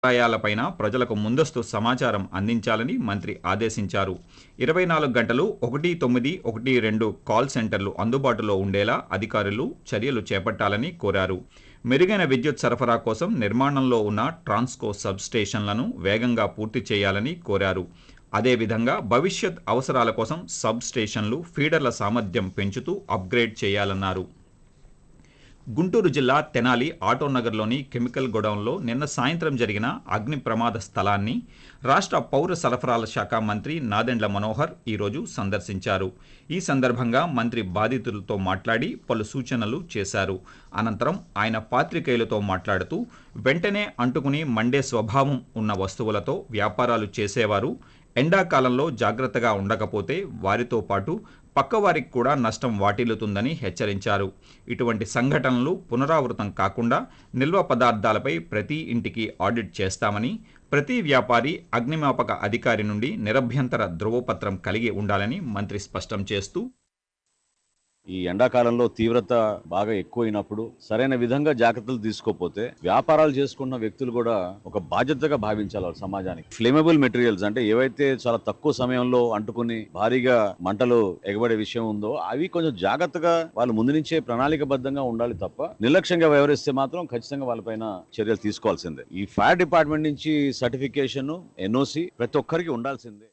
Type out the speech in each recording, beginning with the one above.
అంతరాయాలపైన ప్రజలకు ముందస్తు సమాచారం అందించాలని మంత్రి ఆదేశించారు ఇరవై నాలుగు గంటలు ఒకటి తొమ్మిది ఒకటి రెండు కాల్ సెంటర్లు అందుబాటులో ఉండేలా అధికారులు చర్యలు చేపట్టాలని కోరారు మెరుగైన విద్యుత్ సరఫరా కోసం నిర్మాణంలో ఉన్న ట్రాన్స్కో సబ్ స్టేషన్లను వేగంగా పూర్తి చేయాలని కోరారు అదేవిధంగా భవిష్యత్ అవసరాల కోసం సబ్ స్టేషన్లు ఫీడర్ల సామర్థ్యం పెంచుతూ అప్గ్రేడ్ చేయాలన్నారు గుంటూరు జిల్లా తెనాలి ఆటోనగర్లోని కెమికల్ గొడౌన్లో నిన్న సాయంత్రం జరిగిన అగ్ని ప్రమాద స్థలాన్ని రాష్ట్ర పౌర సరఫరాల శాఖ మంత్రి నాదెండ్ల మనోహర్ ఈరోజు సందర్శించారు ఈ సందర్భంగా మంత్రి బాధితులతో మాట్లాడి పలు సూచనలు చేశారు అనంతరం ఆయన పాత్రికేయులతో మాట్లాడుతూ వెంటనే అంటుకుని మండే స్వభావం ఉన్న వస్తువులతో వ్యాపారాలు చేసేవారు ఎండాకాలంలో జాగ్రత్తగా ఉండకపోతే వారితో పాటు పక్కవారికి కూడా నష్టం వాటిల్లుతుందని హెచ్చరించారు ఇటువంటి సంఘటనలు పునరావృతం కాకుండా నిల్వ పదార్థాలపై ప్రతి ఇంటికి ఆడిట్ చేస్తామని ప్రతి వ్యాపారి అగ్నిమాపక అధికారి నుండి నిరభ్యంతర ధృవపత్రం కలిగి ఉండాలని మంత్రి స్పష్టం చేస్తూ ఈ ఎండాకాలంలో తీవ్రత బాగా ఎక్కువైనప్పుడు సరైన విధంగా జాగ్రత్తలు తీసుకోకపోతే వ్యాపారాలు చేసుకున్న వ్యక్తులు కూడా ఒక బాధ్యతగా భావించాలి వాళ్ళ సమాజానికి ఫ్లేమబుల్ మెటీరియల్స్ అంటే ఏవైతే చాలా తక్కువ సమయంలో అంటుకుని భారీగా మంటలు ఎగబడే విషయం ఉందో అవి కొంచెం జాగ్రత్తగా వాళ్ళు ముందు నుంచే ప్రణాళికబద్ధంగా ఉండాలి తప్ప నిర్లక్ష్యంగా వ్యవహరిస్తే మాత్రం ఖచ్చితంగా వాళ్ళపైన చర్యలు తీసుకోవాల్సిందే ఈ ఫైర్ డిపార్ట్మెంట్ నుంచి సర్టిఫికేషన్ ఎన్ఓసి ప్రతి ఒక్కరికి ఉండాల్సిందే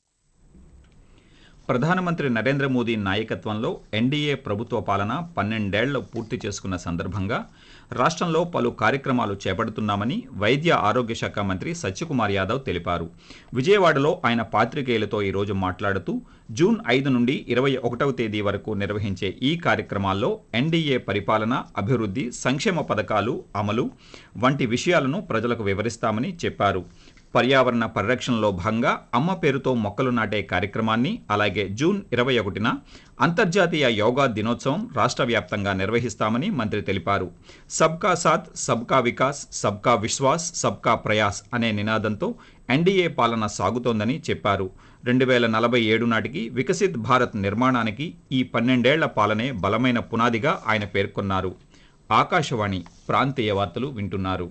ప్రధానమంత్రి నరేంద్ర మోదీ నాయకత్వంలో ఎన్డీఏ ప్రభుత్వ పాలన పన్నెండేళ్లు పూర్తి చేసుకున్న సందర్భంగా రాష్ట్రంలో పలు కార్యక్రమాలు చేపడుతున్నామని వైద్య ఆరోగ్య శాఖ మంత్రి సత్యకుమార్ యాదవ్ తెలిపారు విజయవాడలో ఆయన పాత్రికేయులతో ఈరోజు మాట్లాడుతూ జూన్ ఐదు నుండి ఇరవై ఒకటవ తేదీ వరకు నిర్వహించే ఈ కార్యక్రమాల్లో ఎన్డీఏ పరిపాలన అభివృద్ధి సంక్షేమ పథకాలు అమలు వంటి విషయాలను ప్రజలకు వివరిస్తామని చెప్పారు పర్యావరణ పరిరక్షణలో భాగంగా అమ్మ పేరుతో మొక్కలు నాటే కార్యక్రమాన్ని అలాగే జూన్ ఇరవై ఒకటిన అంతర్జాతీయ యోగా దినోత్సవం రాష్ట్ర వ్యాప్తంగా నిర్వహిస్తామని మంత్రి తెలిపారు సబ్కా సాత్ సబ్కా వికాస్ సబ్కా విశ్వాస్ సబ్కా ప్రయాస్ అనే నినాదంతో ఎన్డీఏ పాలన సాగుతోందని చెప్పారు రెండు వేల నలభై ఏడు నాటికి వికసిత్ భారత్ నిర్మాణానికి ఈ పన్నెండేళ్ల పాలనే బలమైన పునాదిగా ఆయన పేర్కొన్నారు ఆకాశవాణి ప్రాంతీయ వార్తలు వింటున్నారు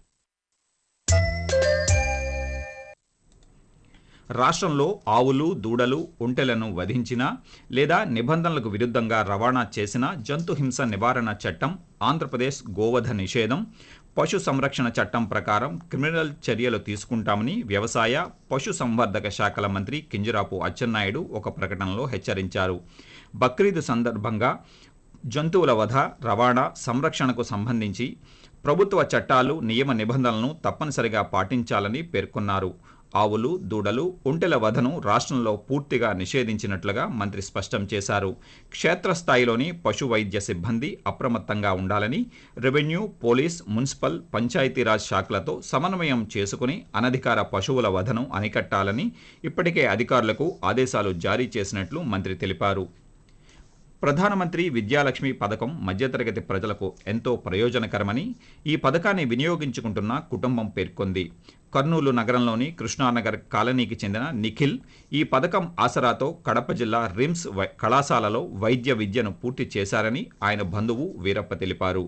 రాష్ట్రంలో ఆవులు దూడలు ఒంటెలను వధించినా లేదా నిబంధనలకు విరుద్ధంగా రవాణా చేసిన జంతు హింస నివారణ చట్టం ఆంధ్రప్రదేశ్ గోవధ నిషేధం పశు సంరక్షణ చట్టం ప్రకారం క్రిమినల్ చర్యలు తీసుకుంటామని వ్యవసాయ పశు సంవర్ధక శాఖల మంత్రి కింజరాపు అచ్చెన్నాయుడు ఒక ప్రకటనలో హెచ్చరించారు బక్రీద్ సందర్భంగా జంతువుల వధ రవాణా సంరక్షణకు సంబంధించి ప్రభుత్వ చట్టాలు నియమ నిబంధనలను తప్పనిసరిగా పాటించాలని పేర్కొన్నారు ఆవులు దూడలు ఒంటెల వధను రాష్ట్రంలో పూర్తిగా నిషేధించినట్లుగా మంత్రి స్పష్టం చేశారు క్షేత్రస్థాయిలోని పశు వైద్య సిబ్బంది అప్రమత్తంగా ఉండాలని రెవెన్యూ పోలీస్ మున్సిపల్ పంచాయతీరాజ్ శాఖలతో సమన్వయం చేసుకుని అనధికార పశువుల వధను అనికట్టాలని ఇప్పటికే అధికారులకు ఆదేశాలు జారీ చేసినట్లు మంత్రి తెలిపారు ప్రధానమంత్రి విద్యాలక్ష్మి పథకం మధ్యతరగతి ప్రజలకు ఎంతో ప్రయోజనకరమని ఈ పథకాన్ని వినియోగించుకుంటున్న కుటుంబం పేర్కొంది కర్నూలు నగరంలోని కృష్ణానగర్ కాలనీకి చెందిన నిఖిల్ ఈ పథకం ఆసరాతో కడప జిల్లా రిమ్స్ వై- కళాశాలలో వైద్య విద్యను పూర్తి చేశారని ఆయన బంధువు వీరప్ప తెలిపారు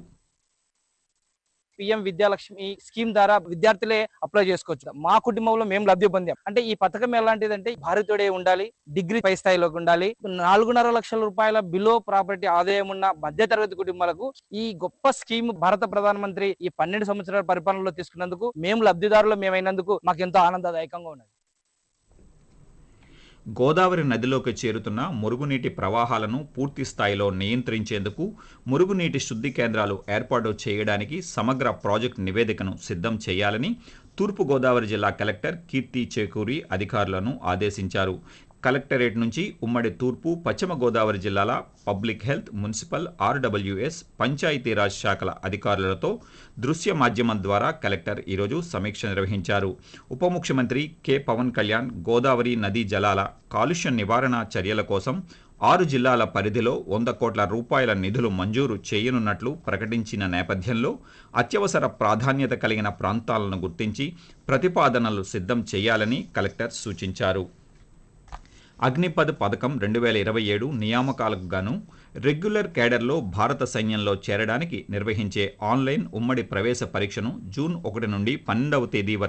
పిఎం విద్యాలక్ష్మి స్కీమ్ ద్వారా విద్యార్థులే అప్లై చేసుకోవచ్చు మా కుటుంబంలో మేము లబ్ధి పొందాం అంటే ఈ పథకం ఎలాంటిదంటే భారతీయుడే ఉండాలి డిగ్రీ పై స్థాయిలోకి ఉండాలి నాలుగున్నర లక్షల రూపాయల బిలో ప్రాపర్టీ ఆదాయం ఉన్న మధ్య తరగతి కుటుంబాలకు ఈ గొప్ప స్కీమ్ భారత ప్రధానమంత్రి ఈ పన్నెండు సంవత్సరాల పరిపాలనలో తీసుకున్నందుకు మేము లబ్ధిదారులు మేమైనందుకు మాకు ఎంతో ఆనందదాయకంగా ఉన్నది గోదావరి నదిలోకి చేరుతున్న మురుగునీటి ప్రవాహాలను పూర్తి స్థాయిలో నియంత్రించేందుకు మురుగునీటి శుద్ధి కేంద్రాలు ఏర్పాటు చేయడానికి సమగ్ర ప్రాజెక్టు నివేదికను సిద్ధం చేయాలని తూర్పుగోదావరి జిల్లా కలెక్టర్ కీర్తి చేకూరి అధికారులను ఆదేశించారు కలెక్టరేట్ నుంచి ఉమ్మడి తూర్పు పశ్చిమ గోదావరి జిల్లాల public health municipal RWS Panchayati Raj శాఖల అధికారులతో దృశ్య మాధ్యమం ద్వారా కలెక్టర్ ఈరోజు సమీక్ష నిర్వహించారు ఉప ముఖ్యమంత్రి కె పవన్ కళ్యాణ్ గోదావరి నదీ జలాల కాలుష్య నివారణ చర్యల కోసం ఆరు జిల్లాల పరిధిలో వంద కోట్ల రూపాయల నిధులు మంజూరు చేయనున్నట్లు ప్రకటించిన నేపథ్యంలో అత్యవసర ప్రాధాన్యత కలిగిన ప్రాంతాలను గుర్తించి ప్రతిపాదనలు సిద్ధం చేయాలని కలెక్టర్ సూచించారు అగ్నిపథ్ పథకం రెండు వేల ఇరవై ఏడు నియామకాలకు గాను రెగ్యులర్ కేడర్లో భారత సైన్యంలో చేరడానికి నిర్వహించే ఆన్లైన్ ఉమ్మడి ప్రవేశ పరీక్షను జూన్ ఒకటి నుండి పన్నెండవ తేదీ వరకు